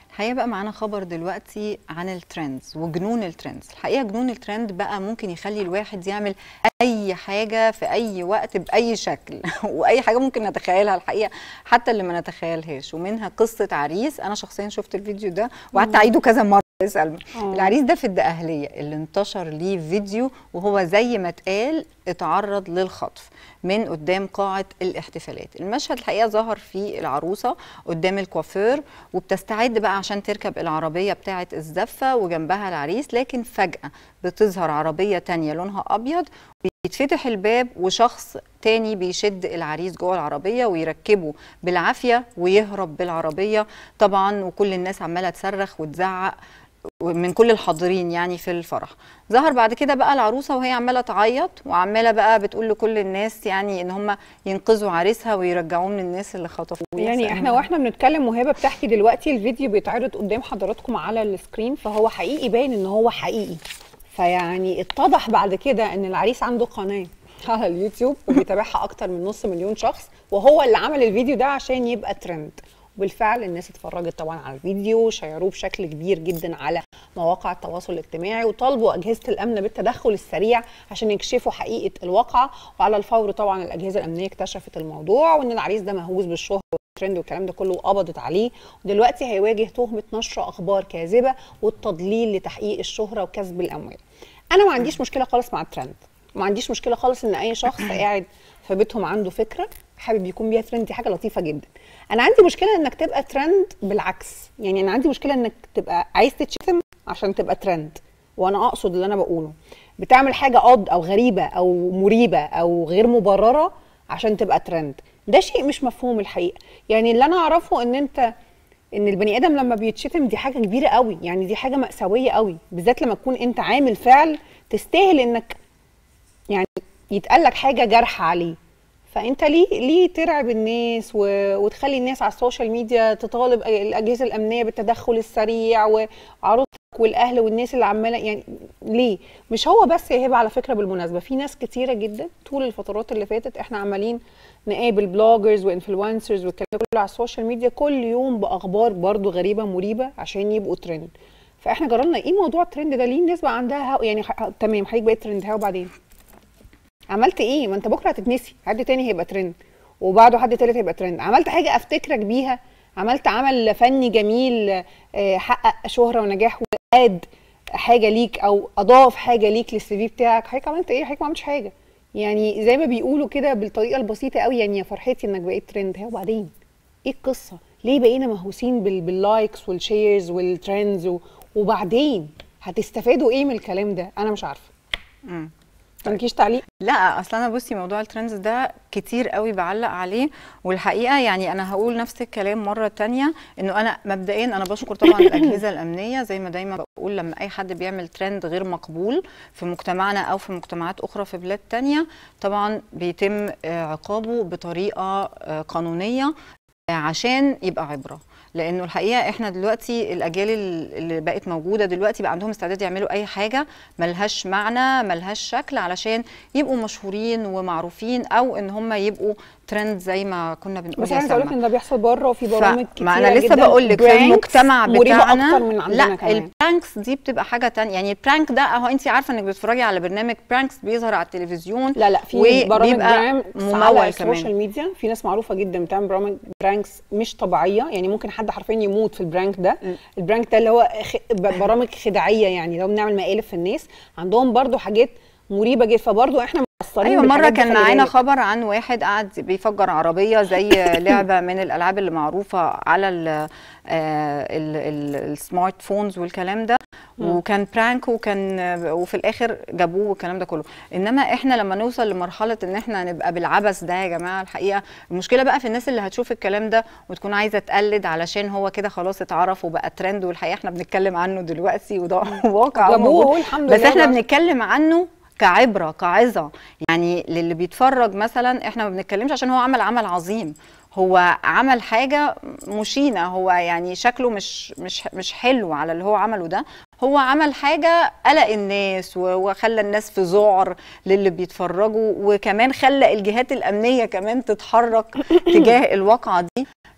الحقيقه بقى معانا خبر دلوقتي عن الترندز وجنون الترندز الحقيقه جنون الترند بقى ممكن يخلي الواحد يعمل اي حاجه في اي وقت باي شكل واي حاجه ممكن نتخيلها الحقيقه حتى اللي ما نتخيلهاش ومنها قصه عريس انا شخصيا شفت الفيديو ده وقعدت اعيده كذا مره يا سلمى آه. العريس ده في الدقهليه اللي انتشر ليه فيديو وهو زي ما اتقال اتعرض للخطف من قدام قاعة الاحتفالات المشهد الحقيقة ظهر فيه العروسة قدام الكوافير وبتستعد بقى عشان تركب العربية بتاعة الزفة وجنبها العريس لكن فجأة بتظهر عربية تانية لونها أبيض بيتفتح الباب وشخص تاني بيشد العريس جوه العربية ويركبه بالعافية ويهرب بالعربية طبعا وكل الناس عمالة تصرخ وتزعق من كل الحاضرين يعني في الفرح ظهر بعد كده بقى العروسه وهي عماله تعيط وعماله بقى بتقول لكل الناس يعني ان هم ينقذوا عريسها ويرجعوه من الناس اللي خطفوه يعني احنا واحنا بنتكلم وهبه بتحكي دلوقتي الفيديو بيتعرض قدام حضراتكم على السكرين فهو حقيقي باين ان هو حقيقي فيعني اتضح بعد كده ان العريس عنده قناه على اليوتيوب وبيتابعها اكتر من نص مليون شخص وهو اللي عمل الفيديو ده عشان يبقى ترند وبالفعل الناس اتفرجت طبعا على الفيديو شيروه بشكل كبير جدا على مواقع التواصل الاجتماعي وطالبوا اجهزه الامن بالتدخل السريع عشان يكشفوا حقيقه الواقعه وعلى الفور طبعا الاجهزه الامنيه اكتشفت الموضوع وان العريس ده مهووس بالشهره والترند والكلام ده كله وقبضت عليه ودلوقتي هيواجه تهمه نشر اخبار كاذبه والتضليل لتحقيق الشهره وكسب الاموال انا ما عنديش مشكله خالص مع الترند ما عنديش مشكله خالص ان اي شخص قاعد في بيتهم عنده فكره حابب يكون بيها ترند دي حاجه لطيفه جدا انا عندي مشكله انك تبقى ترند بالعكس يعني انا عندي مشكله انك تبقى عايز تتشتم عشان تبقى ترند وانا اقصد اللي انا بقوله بتعمل حاجه قض او غريبه او مريبه او غير مبرره عشان تبقى ترند ده شيء مش مفهوم الحقيقه يعني اللي انا اعرفه ان انت ان البني ادم لما بيتشتم دي حاجه كبيره قوي يعني دي حاجه مأساويه قوي بالذات لما تكون انت عامل فعل تستاهل انك يعني يتقال لك حاجه جارحه عليه فانت ليه ليه ترعب الناس و... وتخلي الناس على السوشيال ميديا تطالب الاجهزه الامنيه بالتدخل السريع وعروضك والاهل والناس اللي عماله يعني ليه مش هو بس يا هبه على فكره بالمناسبه في ناس كتيره جدا طول الفترات اللي فاتت احنا عمالين نقابل بلوجرز وانفلونسرز والكلام ده كله على السوشيال ميديا كل يوم باخبار برضو غريبه مريبه عشان يبقوا ترند فاحنا جربنا ايه موضوع الترند ده ليه الناس بقى عندها هو يعني ح... تمام حضرتك بقيت ترند ها وبعدين عملت ايه ما انت بكره هتتنسي حد تاني هيبقى ترند وبعده حد تالت هيبقى ترند عملت حاجه افتكرك بيها عملت عمل فني جميل آه، حقق شهره ونجاح وقاد حاجه ليك او اضاف حاجه ليك للسي في بتاعك حضرتك عملت ايه حضرتك ما عملتش حاجه يعني زي ما بيقولوا كده بالطريقه البسيطه قوي يعني يا فرحتي انك بقيت ترند ها وبعدين ايه القصه ليه بقينا مهووسين بال- باللايكس والشيرز والترندز و- وبعدين هتستفادوا ايه من الكلام ده انا مش عارفه مم. مالكيش تعليق لا اصل انا بصي موضوع الترندز ده كتير قوي بعلق عليه والحقيقه يعني انا هقول نفس الكلام مره تانية انه انا مبدئيا انا بشكر طبعا الاجهزه الامنيه زي ما دايما بقول لما اي حد بيعمل ترند غير مقبول في مجتمعنا او في مجتمعات اخرى في بلاد تانية طبعا بيتم آه، عقابه بطريقه آه، قانونيه آه، عشان يبقى عبره لانه الحقيقه احنا دلوقتي الاجيال اللي بقت موجوده دلوقتي بقى عندهم استعداد يعملوا اي حاجه ملهاش معنى ملهاش شكل علشان يبقوا مشهورين ومعروفين او ان هم يبقوا ترند زي ما كنا بنقول بس يا انا عايزه اقول لك سلمى. ان ده بيحصل بره وفي برامج كتير ما انا لسه بقول لك في المجتمع بتاعنا اكتر من عندنا لا كمان البرانكس دي بتبقى حاجه تانية يعني البرانك ده اهو انت عارفه انك بتتفرجي على برنامج برانكس بيظهر على التلفزيون لا لا في وبيبقى برامج برانكس ممول على كمان. السوشيال ميديا في ناس معروفه جدا بتعمل برامج برانكس مش طبيعيه يعني ممكن حد حرفيا يموت في البرانك ده م. البرانك ده اللي هو خ... ب- برامج خداعيه يعني لو بنعمل مقالب في الناس عندهم برضو حاجات مريبه جدا فبرضو احنا مقصرين ايوه مره بالحاجات دي، كان خلي معانا بالك. خبر عن واحد قاعد بيفجر عربيه زي لعبه من الالعاب اللي معروفه على ال- آه، ال- ال- السمارت فونز والكلام ده مم. وكان برانك وكان وفي الاخر جابوه والكلام ده كله انما احنا لما نوصل لمرحله ان احنا نبقى بالعبث ده يا جماعه الحقيقه المشكله بقى في الناس اللي هتشوف الكلام ده وتكون عايزه تقلد علشان هو كده خلاص اتعرف وبقى ترند والحقيقه احنا بنتكلم عنه دلوقتي وده واقع جابوه موجود. اهو الحمد بس لله احنا بقى. بنتكلم عنه كعبره كعظه يعني للي بيتفرج مثلا احنا ما بنتكلمش عشان هو عمل عمل عظيم هو عمل حاجه مشينه هو يعني شكله مش مش مش حلو على اللي هو عمله ده هو عمل حاجه قلق الناس و- وخلى الناس في ذعر للي بيتفرجوا وكمان خلى الجهات الامنيه كمان تتحرك تجاه الواقعه دي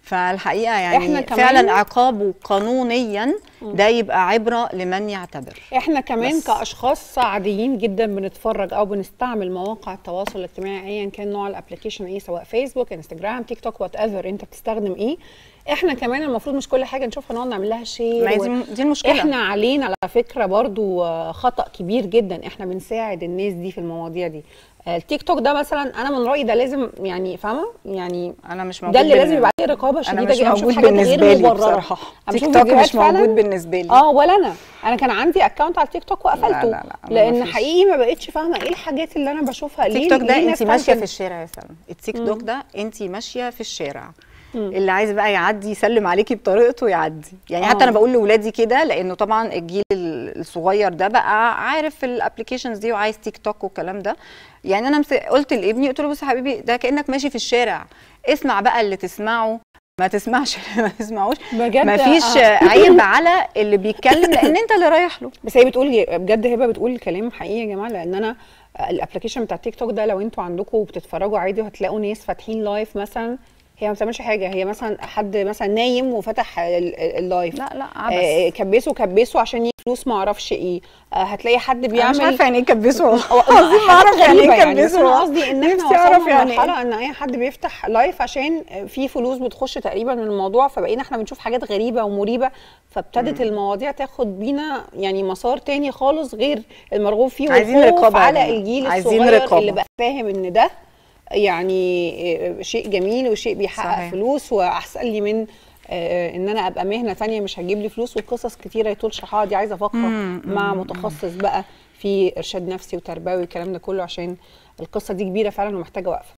فالحقيقه يعني إحنا كمان- فعلا عقابه قانونيا ده يبقى عبره لمن يعتبر احنا كمان بس. كاشخاص عاديين جدا بنتفرج او بنستعمل مواقع التواصل الاجتماعي ايا كان نوع الابلكيشن ايه سواء فيسبوك انستجرام تيك توك وات ايفر انت بتستخدم ايه احنا كمان المفروض مش كل حاجه نشوفها نقعد نعمل لها شير ما هي و- دي- دي المشكله احنا علينا على فكره برضو آه، خطا كبير جدا احنا بنساعد الناس دي في المواضيع دي آه، التيك توك ده مثلا انا من رايي ده لازم يعني فاهمه يعني انا مش موجود ده اللي لازم بالن- يبقى عليه رقابه انا شديده مش جدا بشوف موجود حاجات بالنسبه غير لي مبرره بصراحه أنا تيك بشوف توك فيديوهات مش موجود فعلاً بالنسبه لي اه ولا انا انا كان عندي اكونت على التيك توك وقفلته لا، لا، لا، أنا لان مفيش. حقيقي ما بقتش فاهمه ايه الحاجات اللي انا بشوفها ليه التيك توك ده ليه انت ناس ماشيه تعمل في الشارع يا سلمى التيك توك ده انت ماشيه في الشارع اللي عايز بقى يعدي يسلم عليكي بطريقته يعدي يعني حتى آه. انا بقول لاولادي كده لانه طبعا الجيل ال- الصغير ده بقى عارف الابلكيشنز دي وعايز تيك توك والكلام ده يعني انا مس- قلت لابني قلت له بص يا حبيبي ده كانك ماشي في الشارع اسمع بقى اللي تسمعه ما تسمعش اللي ما تسمعوش بجد مفيش آه. عيب على اللي بيتكلم لان انت اللي رايح له بس هي بتقول بجد هبه بتقول كلام حقيقي يا جماعه لان انا الابلكيشن بتاع تيك توك ده لو انتوا عندكم بتتفرجوا عادي وهتلاقوا ناس فاتحين لايف مثلا هي ما بتعملش حاجه هي مثلا حد مثلا نايم وفتح ال- ال- اللايف لا لا آه، عبس كبسوا كبسوا عشان يجي فلوس ما اعرفش ايه آه، هتلاقي حد انا بيعمل مش عارفه يعني ايه كبسوا والله هو- عايزين حاجات نعرف يعني غريبة ايه بس انا كبسوا قصدي ان احنا نفسي اعرف وصلنا يعني إيه. لمرحله ان اي حد بيفتح لايف عشان في فلوس بتخش تقريبا من الموضوع فبقينا احنا بنشوف حاجات غريبه ومريبه فابتدت المواضيع تاخد بينا يعني مسار تاني خالص غير المرغوب فيه عايزين والخوف رقابة يا على جماعة. الجيل عايزين الصغير رقابة. اللي بقى فاهم ان ده يعني آه، شيء جميل وشيء بيحقق صحيح. فلوس واحسن لي من آه، ان انا ابقى مهنه تانية مش هتجيب لي فلوس وقصص كتيره يطول شرحها دي عايزه فقره مع متخصص بقى في ارشاد نفسي وتربوي والكلام ده كله عشان القصه دي كبيره فعلا ومحتاجه وقفه